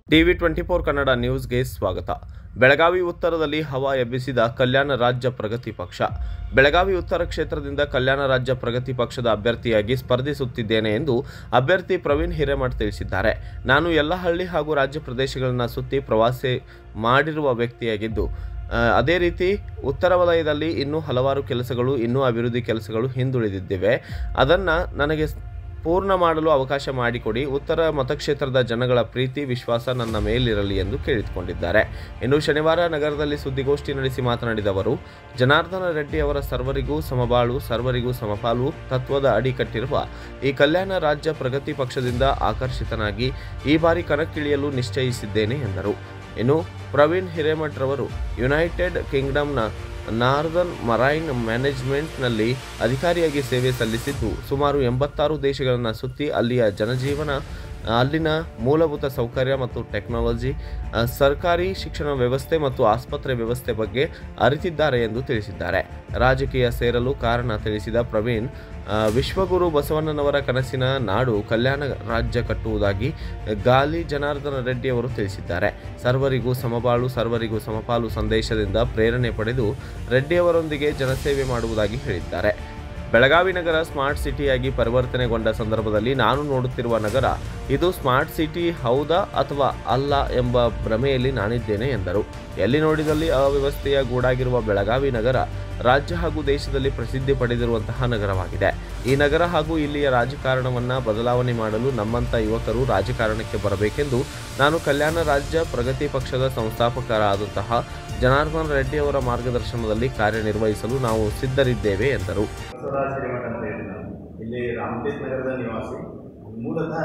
TV twenty four Kannada ನ್ಯೂಸ್ಗೆ ಸ್ವಾಗತ ಬೆಳಗಾವಿ ಉತ್ತರದಲ್ಲಿ ಹವಾ ಎಬ್ಬಿಸಿದ ಕಲ್ಯಾಣ ರಾಜ್ಯ ಪ್ರಗತಿ ಪಕ್ಷ ಬೆಳಗಾವಿ ಉತ್ತರ ಕ್ಷೇತ್ರದಿಂದ ಕಲ್ಯಾಣ ರಾಜ್ಯ ಪ್ರಗತಿ ಪಕ್ಷದ ಅಭ್ಯರ್ಥಿಯಾಗಿ ಸ್ಪರ್ಧಿಸುತ್ತಿದ್ದೇನೆ ಎಂದು ಅಭ್ಯರ್ಥಿ ಪ್ರವೀಣ್ ಹಿರೇಮಠ್ ತಿಳಿಸಿದ್ದಾರೆ ನಾನು ಎಲ್ಲ ಹಳ್ಳಿ ಹಾಗೂ ರಾಜ್ಯ ಪ್ರದೇಶಗಳನ್ನು ಸುತ್ತಿ ಪ್ರವಾಸ ಮಾಡಿರುವ ವ್ಯಕ್ತಿಯಾಗಿದ್ದು ಆ, ಅದೇ ರೀತಿ ಉತ್ತರ ವಲಯದಲ್ಲಿ ಇನ್ನೂ ಹಲವಾರು ಕೆಲಸಗಳು ಇನ್ನೂ ಅಭಿವೃದ್ಧಿ ಕೆಲಸಗಳು ಹಿಂದುಳಿದಿದ್ದಿವೆ ಅದನ್ನು ನನಗೆ ಸ್- ಪೂರ್ಣ ಮಾಡಲು ಅವಕಾಶ ಮಾಡಿಕೊಡಿ ಉತ್ತರ ಮತಕ್ಷೇತ್ರದ ಜನಗಳ ಪ್ರೀತಿ ವಿಶ್ವಾಸ ನನ್ನ ಮೇಲಿರಲಿ ಎಂದು ಕೇಳಿಕೊಂಡಿದ್ದಾರೆ ಇನ್ನು ಶನಿವಾರ ನಗರದಲ್ಲಿ ಸುದ್ದಿಗೋಷ್ಠಿ ನಡೆಸಿ ಮಾತನಾಡಿದ ಅವರು ಜನಾರ್ದನ ರೆಡ್ಡಿ ಅವರ ಸರ್ವರಿಗೂ ಸಮಬಾಳು ಸರ್ವರಿಗೂ ಸಮಪಾಲು ತತ್ವದ ಅಡಿ ಕಟ್ಟಿರುವ ಈ ಕಲ್ಯಾಣ ರಾಜ್ಯ ಪ್ರಗತಿ ಪಕ್ಷದಿಂದ ಆಕರ್ಷಿತನಾಗಿ ಈ ಬಾರಿ ಕಣಕ್ಕಿಳಿಯಲು ನಿಶ್ಚಯಿಸಿದ್ದೇನೆ ಎಂದರು ಇನ್ನು ಪ್ರವೀಣ್ ಹಿರೇಮಠ್ ರವರು ಯುನೈಟೆಡ್ ಕಿಂಗ್ಡಮ್ನ ನಾರ್ದರ್ನ್ ಮರೈನ್ ಮ್ಯಾನೇಜ್ಮೆಂಟ್ನಲ್ಲಿ ಅಧಿಕಾರಿಯಾಗಿ ಸೇವೆ ಸಲ್ಲಿಸಿದ್ದು ಸುಮಾರು ಎಂಬತ್ತಾರು ದೇಶಗಳನ್ನು ಸುತ್ತಿ ಅಲ್ಲಿಯ ಜನಜೀವನ ಅಲ್ಲಿನ ಮೂಲಭೂತ ಸೌಕರ್ಯ ಮತ್ತು ಟೆಕ್ನಾಲಜಿ ಆ, ಸರ್ಕಾರಿ ಶಿಕ್ಷಣ ವ್ಯವಸ್ಥೆ ಮತ್ತು ಆಸ್ಪತ್ರೆ ವ್ಯವಸ್ಥೆ ಬಗ್ಗೆ ಅರಿತಿದ್ದಾರೆ ಎಂದು ತಿಳಿಸಿದ್ದಾರೆ ರಾಜಕೀಯ ಸೇರಲು ಕಾರಣ ತಿಳಿಸಿದ ಪ್ರವೀಣ್ ಆ, ವಿಶ್ವಗುರು ಬಸವಣ್ಣನವರ ಕನಸಿನ ನಾಡು ಕಲ್ಯಾಣ ರಾಜ್ಯ ಕಟ್ಟುವುದಾಗಿ ಗಾಲಿ ಜನಾರ್ದನ ರೆಡ್ಡಿ ಅವರು ತಿಳಿಸಿದ್ದಾರೆ ಸರ್ವರಿಗೂ ಸಮಬಾಳು ಸರ್ವರಿಗೂ ಸಮಪಾಲು ಸಂದೇಶದಿಂದ ಪ್ರೇರಣೆ ಪಡೆದು ರೆಡ್ಡಿಯವರೊಂದಿಗೆ ಜನಸೇವೆ ಮಾಡುವುದಾಗಿ ಹೇಳಿದ್ದಾರೆ ಬೆಳಗಾವಿ ನಗರ ಸ್ಮಾರ್ಟ್ ಸಿಟಿಯಾಗಿ ಪರಿವರ್ತನೆಗೊಂಡ ಸಂದರ್ಭದಲ್ಲಿ ನಾನು ನೋಡುತ್ತಿರುವ ನಗರ ಇದು ಸ್ಮಾರ್ಟ್ ಸಿಟಿ ಹೌದಾ ಅಥವಾ ಅಲ್ಲ ಎಂಬ ಭ್ರಮೆಯಲ್ಲಿ ನಾನಿದ್ದೇನೆ ಎಂದರು ಎಲ್ಲಿ ನೋಡಿದಲ್ಲಿ ಅವ್ಯವಸ್ಥೆಯ ಗೂಡಾಗಿರುವ ಬೆಳಗಾವಿ ನಗರ ರಾಜ್ಯ ಹಾಗೂ ದೇಶದಲ್ಲಿ ಪ್ರಸಿದ್ಧಿ ಪಡೆದಿರುವಂತಹ ನಗರವಾಗಿದೆ ಈ ನಗರ ಹಾಗೂ ಇಲ್ಲಿಯ ರಾಜಕಾರಣವನ್ನು ಬದಲಾವಣೆ ಮಾಡಲು ನಮ್ಮಂಥ ಯುವಕರು ರಾಜಕಾರಣಕ್ಕೆ ಬರಬೇಕೆಂದು ನಾನು ಕಲ್ಯಾಣ ರಾಜ್ಯ ಪ್ರಗತಿ ಪಕ್ಷದ ಸಂಸ್ಥಾಪಕರಾದಂತಹ ಜನಾರ್ದನ್ ರೆಡ್ಡಿ ಅವರ ಮಾರ್ಗದರ್ಶನದಲ್ಲಿ ಕಾರ್ಯನಿರ್ವಹಿಸಲು ನಾವು ಸಿದ್ಧರಿದ್ದೇವೆ ಎಂದರು ಬಸವರಾಜ ಹಿರೇಮಠ ಅಂತ ಹೇಳಿ ನಾನು ಇಲ್ಲಿ ರಾಮಟೇಶ್ ನಗರದ ನಿವಾಸಿ ಮೂಲತಃ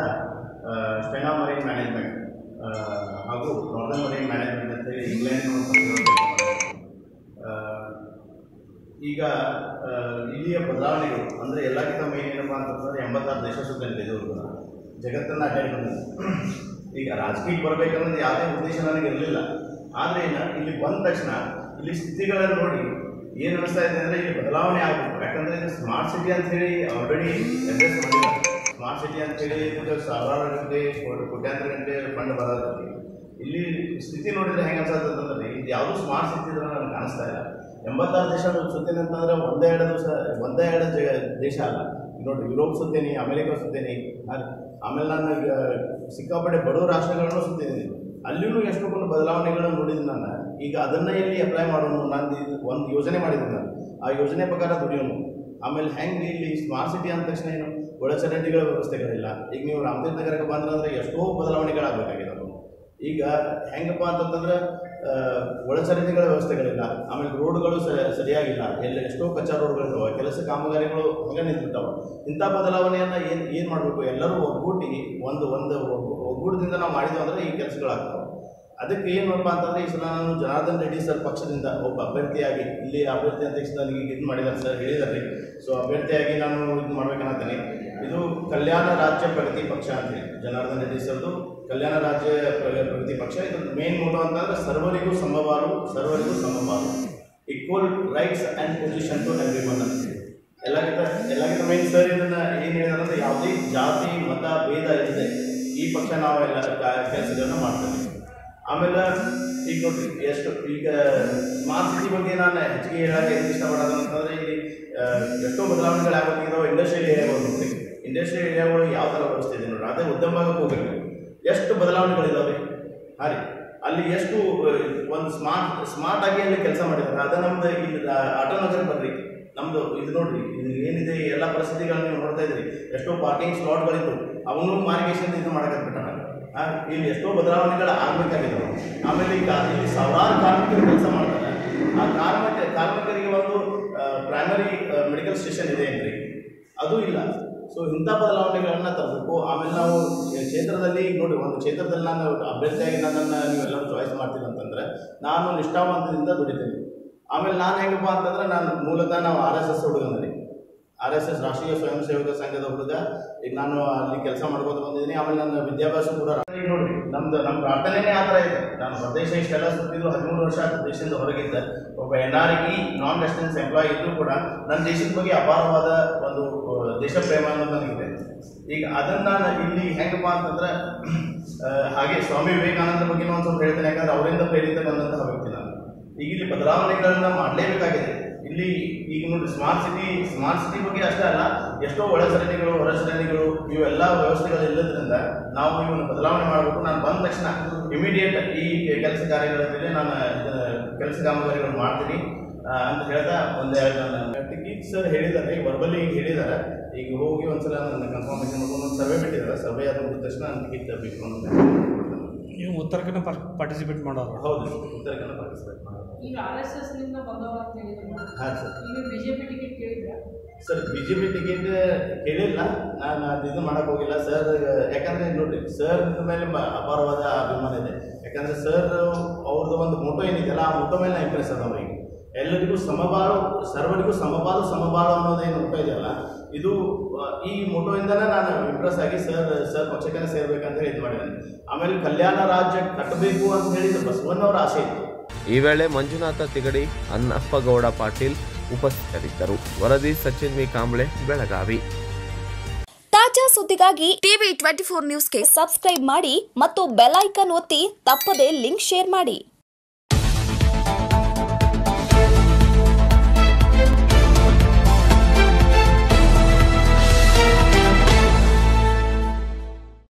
ಸ್ಟೆನಾ ಮರೈನ್ ಮ್ಯಾನೇಜ್ಮೆಂಟ್ ಆ, ಹಾಗೂ ನಾರ್ದನ್ ಮರೈನ್ ಮ್ಯಾನೇಜ್ಮೆಂಟ್ ಅಂತ ಹೇಳಿ ಇಂಗ್ಲೆಂಡ್ ಈಗ ಆ, ಇಲ್ಲಿಯ ಬದಲಾವಣೆಗಳು ಅಂದರೆ ಎಲ್ಲಕ್ಕಿಂತ ಮೇನ್ ಏನಪ್ಪ ಅಂತಂದ್ರೆ ಎಂಬತ್ತಾರು ದೇಶ ಸುತ್ತಲಿದೆ ಇದು ಜಗತ್ತನ್ನು ಅಡ್ಡಾಡಿ ಬಂದಿದೆ ಈಗ ರಾಜಕೀಯಕ್ಕೆ ಬರಬೇಕನ್ನೋದು ಯಾವುದೇ ಉದ್ದೇಶ ನನಗೆ ಇರಲಿಲ್ಲ ಆದರೆ ಏನು ಇಲ್ಲಿ ಬಂದ ತಕ್ಷಣ ಇಲ್ಲಿ ಸ್ಥಿತಿಗಳನ್ನು ನೋಡಿ ಏನು ಅನಿಸ್ತಾ ಇದೆ ಅಂದರೆ ಇಲ್ಲಿ ಬದಲಾವಣೆ ಆಗಬೇಕು ಯಾಕಂದರೆ ಇದು ಸ್ಮಾರ್ಟ್ ಸಿಟಿ ಅಂತ ಹೇಳಿ ಆಲ್ರೆಡಿ ಅಡ್ರೆಸ್ ಮಾಡಿಲ್ಲ ಸ್ಮಾರ್ಟ್ ಸಿಟಿ ಅಂತ ಹೇಳಿ ಇದಕ್ಕೆ ಸಾವಿರಾರು ಗಂಟೆ ಕೋಟಿ- ಕೋಟ್ಯಾಂತರ ಗಂಟೆ ಫಂಡ್ ಬರೋದಕ್ಕೆ ಇಲ್ಲಿ ಸ್ಥಿತಿ ನೋಡಿದ್ರೆ ಹೆಂಗೆ ಅನ್ಸತ್ತಂದ್ರೆ ಇದು ಯಾವುದೂ ಸ್ಮಾರ್ಟ್ ಸಿಟಿ ಇದ್ರೆ ನನಗೆ ಕಾಣಿಸ್ತಾ ಇಲ್ಲ ಎಂಬತ್ತಾರು ದೇಶ ಸುತ್ತೇನೆ ಅಂತಂದ್ರೆ ಒಂದೇ ಎರಡು ದಿವಸ ಒಂದೇ ಎರಡು ಜಗ ದೇಶ ಅಲ್ಲ ಈಗ ನೋಡ್ರಿ ಯುರೋಪ್ ಸುತ್ತೇನಿ ಅಮೆರಿಕ ಸುತ್ತೇನಿ ಆ- ಆಮೇಲೆ ನಾನು ಈಗ ಸಿಕ್ಕಾಪಟ್ಟೆ ಬಡವ ರಾಷ್ಟ್ರಗಳನ್ನು ಸುತ್ತಿದ್ದೀನಿ ಅಲ್ಲಿಯೂ ಎಷ್ಟೊಂದು ಬದಲಾವಣೆಗಳನ್ನು ನೋಡಿದ್ದೀನಿ ನಾನು ಈಗ ಅದನ್ನು ಇಲ್ಲಿ ಅಪ್ಲೈ ಮಾಡೋಣ ನಾನು ಇದು ಒಂದು ಯೋಜನೆ ಮಾಡಿದ್ದೀನಿ ನಾನು ಆ ಯೋಜನೆ ಪ್ರಕಾರ ದುಡಿಯೋನು ಆಮೇಲೆ ಹೆಂಗೆ ಇಲ್ಲಿ ಸ್ಮಾರ್ಟ್ ಸಿಟಿ ಅಂದ ತಕ್ಷಣ ಏನು ಒಳಚರಂಡಿಗಳ ವ್ಯವಸ್ಥೆಗಳಿಲ್ಲ ಈಗ ನೀವು ರಾಮದೇವ್ ನಗರಕ್ಕೆ ಬಂದ್ರಂದ್ರೆ ಎಷ್ಟೋ ಬದಲಾವಣೆಗಳಾಗಬೇಕಾಗಿದೆ ಅದು ಈಗ ಹೆಂಗಪ್ಪ ಅಂತಂತಂದ್ರೆ ಆ, ಒಳಚರಂಡಿಗಳ ವ್ಯವಸ್ಥೆಗಳಿಲ್ಲ ಆಮೇಲೆ ರೋಡ್ಗಳು ಸ- ಸರಿಯಾಗಿಲ್ಲ ಎಲ್ಲ ಎಷ್ಟೋ ಕಚ್ಚಾ ರೋಡ್ಗಳಿದಾವೆ ಕೆಲಸ ಕಾಮಗಾರಿಗಳು ಹಂಗೆ ನಿಂತಿರ್ತಾವೆ ಇಂಥ ಬದಲಾವಣೆಯನ್ನು ಏನು ಏನು ಮಾಡಬೇಕು ಎಲ್ಲರೂ ಒಗ್ಗೂಡಿ ಒಂದು ಒಂದು ಒಗ್ಗು- ಒಗ್ಗೂಟದಿಂದ ನಾವು ಮಾಡಿದ್ವಿ ಅಂದರೆ ಈ ಕೆಲಸಗಳಾಗ್ತವೆ ಅದಕ್ಕೆ ಏನಪ್ಪ ಅಂತಂದರೆ ಈ ಸಲ ನಾನು ಜನಾರ್ದನ್ ರೆಡ್ಡಿ ಸರ್ ಪಕ್ಷದಿಂದ ಒಬ್ಬ ಅಭ್ಯರ್ಥಿಯಾಗಿ ಇಲ್ಲಿ ಅಭ್ಯರ್ಥಿ ಅಂತ ತಕ್ಷಣ ನನಗೆ ಇದು ಮಾಡಿದ್ದಾರೆ ಸರ್ ಹೇಳಿದ್ದಾರೆ ಸೊ ಅಭ್ಯರ್ಥಿಯಾಗಿ ನಾನು ಇದು ಮಾಡ್ಬೇಕನ್ನತ್ತೀನಿ ಇದು ಕಲ್ಯಾಣ ರಾಜ್ಯ ಪ್ರಗತಿ ಪಕ್ಷ ಅಂತೇಳಿ ಜನಾರ್ದನ್ ರೆಡ್ಡಿ ಸರ್ದು ಕಲ್ಯಾಣ ರಾಜ್ಯ ಪ್ರ- ಪ್ರಗತಿ ಪಕ್ಷ ಇದು ಮೇನ್ ಮೋಟೋ ಅಂತಂದ್ರೆ ಸರ್ವರಿಗೂ ಸಮಬಾಲು ಸರ್ವರಿಗೂ ಸಮಬಾಲು equal rights and position to every one ಅಂತೇಳಿ ಎಲ್ಲಕ್ಕಿಂತ ಎಲ್ಲಕ್ಕಿಂತ ಮೇನ್ ಸರ್ ಇದನ್ನು ಏನು ಹೇಳಿದಾರೆ ಅಂದರೆ ಯಾವುದೇ ಜಾತಿ ಮತ ಭೇದ ಇಲ್ಲದೆ ಈ ಪಕ್ಷ ನಾವೆಲ್ಲ ಕೆಲಸಗಳನ್ನ ಮಾಡ್ತೇವೆ ಆಮೇಲೆ ಈಗ ನೋಡ್ರಿ ಎಷ್ಟು ಈಗ ಸ್ಮಾರ್ಟ್ ಸಿಟಿ ಬಗ್ಗೆ ನಾನು ಹೆಚ್ಚಿಗೆ ಹೇಳಕ್ಕೆ ಏನು ಇಷ್ಟಪಡೋದು ಅಂತಂದರೆ ಇಲ್ಲಿ ಆ, ಎಷ್ಟೋ ಬದಲಾವಣೆಗಳು ಆಗಬೇಕಿದಾವೆ ಇಂಡಸ್ಟ್ರಿಯಲ್ ಏರಿಯಾಗಳು ನೋಡ್ರಿ ಇಂಡಸ್ಟ್ರಿಯಲ್ ಏರಿಯಾಗಳು ಯಾವ ಥರ ವ್ಯವಸ್ಥೆ ಇದೆ ನೋಡ್ರಿ ಅದೇ ಉದ್ಯಮ ಭಾಗಕ್ಕೆ ಹೋಗ್ಬೇಕು ಎಷ್ಟು ಬದಲಾವಣೆಗಳಿದಾವೆ ಹಾಂ ರೀ ಅಲ್ಲಿ ಎಷ್ಟು ಒಂದು ಸ್ಮಾರ್ಟ್ ಸ್ಮಾರ್ಟ್ ಆಗಿ ಅಲ್ಲಿ ಕೆಲಸ ಮಾಡಿದ್ದಾರೆ ಅದ ನಮ್ದು ಇಲ್ಲಿ ಆಟೋ ನಗರ ಬರ್ರಿ ನಮ್ದು ಇದು ನೋಡ್ರಿ ಇದು ಏನಿದೆ ಈ ಎಲ್ಲ ಪರಿಸ್ಥಿತಿಗಳನ್ನ ನೀವು ನೋಡ್ತಾ ಇದ್ರಿ ಎಷ್ಟೋ ಪಾರ್ಕಿಂಗ್ ಸ್ಲಾಟ್ಗಳಿದ್ದು ಅವನು ಮಾರ್ಗೇಶನ್ ಇದು ಮಾಡಕತ್ಬಿಟ್ಟ ಆ, ಇಲ್ಲಿ ಎಷ್ಟೋ ಬದಲಾವಣೆಗಳು ಆಗಬೇಕಾಗಿದೆ ಆಮೇಲೆ ಈಗ ಇಲ್ಲಿ ಸಾವಿರಾರು ಕಾರ್ಮಿಕರು ಕೆಲಸ ಮಾಡ್ತಾರೆ ಆ ಕಾರ್ಮಿಕ ಕಾರ್ಮಿಕರಿಗೆ ಒಂದು ಪ್ರೈಮರಿ ಮೆಡಿಕಲ್ ಸ್ಟೇಷನ್ ಇದೆ ಏನ್ರಿ ಅದು ಇಲ್ಲ ಸೊ ಇಂಥ ಬದಲಾವಣೆಗಳನ್ನು ತರಬೇಕು ಆಮೇಲೆ ನಾವು ಕ್ಷೇತ್ರದಲ್ಲಿ ಈಗ ನೋಡಿ ಒಂದು ಕ್ಷೇತ್ರದಲ್ಲಿ ನಾನು ಅಭ್ಯರ್ಥಿಯಾಗಿ ನನ್ನನ್ನು ನೀವೆಲ್ಲರೂ ಚಾಯ್ಸ್ ಮಾಡ್ತೀನಿ ಅಂತಂದ್ರೆ ನಾನು ನಿಷ್ಠಾವಂತದಿಂದ ದುಡಿತೀನಿ ಆಮೇಲೆ ನಾನು ಹೆಂಗಪ್ಪ ಅಂತಂದ್ರೆ ನಾನು ಮೂಲತಃ ನಾವು ಆರ್ ಎಸ್ ಎಸ್ ಹುಡುಗನಲ್ಲಿ R S S Rashtriya Swayam ಸೇವಕ ಸಂಘದ ಹುಡುಗ ಈಗ ನಾನು ಅಲ್ಲಿ ಕೆಲಸ ಮಾಡ್ಕೋತ ಬಂದಿದ್ದೀನಿ ಆಮೇಲೆ ನನ್ನ ವಿದ್ಯಾಭ್ಯಾಸ ಕೂಡ ಈಗ ನೋಡ್ರಿ ನಮ್ದು ನಮ್ಮ ಪ್ರಾರ್ಥನೆನೇ ಆ ಥರ ಇದೆ ನಾನು ಪ್ರದೇಶ ಇಷ್ಟೆಲ್ಲ ಸುತ್ತಿದ್ರು ಹದಿಮೂರು ವರ್ಷ ದೇಶದಿಂದ ಹೊರಗಿದ್ದೆ ಒಬ್ಬ N R E non residence employ ಇದ್ರೂ ಕೂಡ ನನ್ನ ದೇಶದ ಬಗ್ಗೆ ಅಪಾರವಾದ ಒಂದು ಆ, ದೇಶ ಪ್ರೇಮ ಅನ್ನೋದು ನನಗಿದೆ ಈಗ ಅದನ್ನ ನಾನು ಇಲ್ಲಿ ಹೆಂಗಪ್ಪ ಅಂತಂದ್ರೆ ಆ, ಹಾಗೆ ಸ್ವಾಮಿ ವಿವೇಕಾನಂದ ಬಗ್ಗೆ ಒಂದು ಸ್ವಲ್ಪ ಹೇಳ್ತೇನೆ ಯಾಕಂದ್ರೆ ಅವರಿಂದ ಪ್ರೇರಿತ ಬಂದಂತಹ ವ್ಯಕ್ತಿ ನಾನು ಈಗ ಇಲ್ಲಿ ಬದಲಾವಣೆಗಳನ್ನ ಮಾಡಲೇಬೇಕಾಗಿದೆ ಇಲ್ಲಿ ಈಗ ನೋಡಿ ಸ್ಮಾರ್ಟ್ ಸಿಟಿ ಸ್ಮಾರ್ಟ್ ಸಿಟಿ ಬಗ್ಗೆ ಅಷ್ಟೇ ಅಲ್ಲ ಎಷ್ಟೋ ಒಳಚರಂಡಿಗಳು ಹೊರಚರಂಡಿಗಳು ಇವೆಲ್ಲ ವ್ಯವಸ್ಥೆಗಳು ಇಲ್ಲದ್ರಿಂದ ನಾವು ಇವನ್ನ ಬದಲಾವಣೆ ಮಾಡಬೇಕು ನಾನು ಬಂದ ತಕ್ಷಣ ಇಮಿಡಿಯೇಟ್ ಈ ಕೆಲಸ ಕಾರ್ಯಗಳ ಮೇಲೆ ನಾನು ಕೆಲಸ ಕಾಮಗಾರಿಗಳು ಮಾಡ್ತೀನಿ ಆ, ಅಂತ ಹೇಳ್ತಾ ಒಂದೆರಡು ನನ್ನ ಟಿಕೆಟ್ ಸರ್ ಹೇಳಿದ್ದಾರೆ ವರ್ಬಲ್ಲಿ ಈಗ ಹೇಳಿದ್ದಾರೆ ಈಗ ಹೋಗಿ ಒಂದ್ಸಲ ನನ್ನ ಕನ್ಫರ್ಮೇಷನ್ ಮಾಡ್ಕೊಂಡು ಒಂದು ಸರ್ವೆ ಬಿಟ್ಟಿದ್ದಾರೆ ಸರ್ವೆ ಆದ ಮುಗಿದ ತಕ್ಷಣ ನಾನು ಟಿಕೆಟ್ ಬೇಕು ಅಂತ ನೀವು ಉತ್ತರಕ್ಕೂ ಪಾರ್ಟಿಸಿಪೇಟ್ ಮಾಡೋರು ಹೌದು ಉತ್ತರ ಕನ್ನಡ ಪಾರ್ಟಿಸಿಪೇಟ್ ಮಾಡೋದು ಈಗ ಆರ್ ಎಸ್ ಎಸ್ ನಿಂದ ಬಂದವರು ಅಂತ ಹೇಳಿದ್ರು ಹಾಂ ಸರ್ ಈಗ ಬಿಜೆಪಿ ಟಿಕೆಟ್ ಕೇಳಿದ್ರ sir B J P ticket ಕೇಳಿಲ್ಲ ನಾನು ಅದು ಇದು ಮಾಡಕ್ಕೆ ಹೋಗಿಲ್ಲ ಸರ್ ಯಾಕಂದ್ರೆ ನೋಡ್ರಿ ಸರ್ ಮೇಲೆ ಮ- ಅಪಾರವಾದ ಅಭಿಮಾನ ಇದೆ ಯಾಕಂದ್ರೆ ಸರ್ ಅವ್ರದ್ದು ಒಂದು ಮೋಟೋ ಏನಿದೆಯಲ್ಲ ಆ ಮೋಟೋ ಮೇಲೆ ಇಂಪ್ರೆಸ್ ಅದ ಅವರಿಗೆ ಎಲ್ಲರಿಗೂ ಸಮಬಾಳು ಸರ್ವರಿಗೂ ಸಮಬಾಳು ಸಮಬಾಳು ಅನ್ನೋದೇನು ಮೋಟೋ ಇದೆಯಲ್ಲ ಇದು ಆ, ಈ ಮೋಟೋಯಿಂದನೇ ನಾನು ಇಂಪ್ರೆಸ್ ಆಗಿ ಸರ್ ಸರ್ ಪಕ್ಷಕ್ಕೆ ಸೇರ್ಬೇಕಂತ ಹೇಳಿ ಇದು ಮಾಡಿದ್ದೇನೆ ಆಮೇಲೆ ಕಲ್ಯಾಣ ರಾಜ್ಯ ಕಟ್ಟಬೇಕು ಅಂತ ಹೇಳಿದ ಬಸವಣ್ಣವರ ಆಸೆ ಇತ್ತು ಈ ವೇಳೆ ಮಂಜುನಾಥ ತಿಗಡಿ ಅನ್ನಪ್ಪಗೌಡ ಪಾಟೀಲ್ ಉಪಸ್ಥಿತರಿದ್ದರು ವರದಿ ಸಚಿನ್ ವಿ ಕಾಂಬ್ಳೆ ಬೆಳಗಾವಿ ತಾಜಾ ಸುದ್ದಿಗಾಗಿ ಟಿವಿ ಟ್ವೆಂಟಿ ಫೋರ್ ನ್ಯೂಸ್ಗೆ ಸಬ್ಸ್ಕ್ರೈಬ್ ಮಾಡಿ ಮತ್ತು ಬೆಲ್ ಐಕಾನ್ ಒತ್ತಿ ತಪ್ಪದೇ ಲಿಂಕ್ ಶೇರ್ ಮಾಡಿ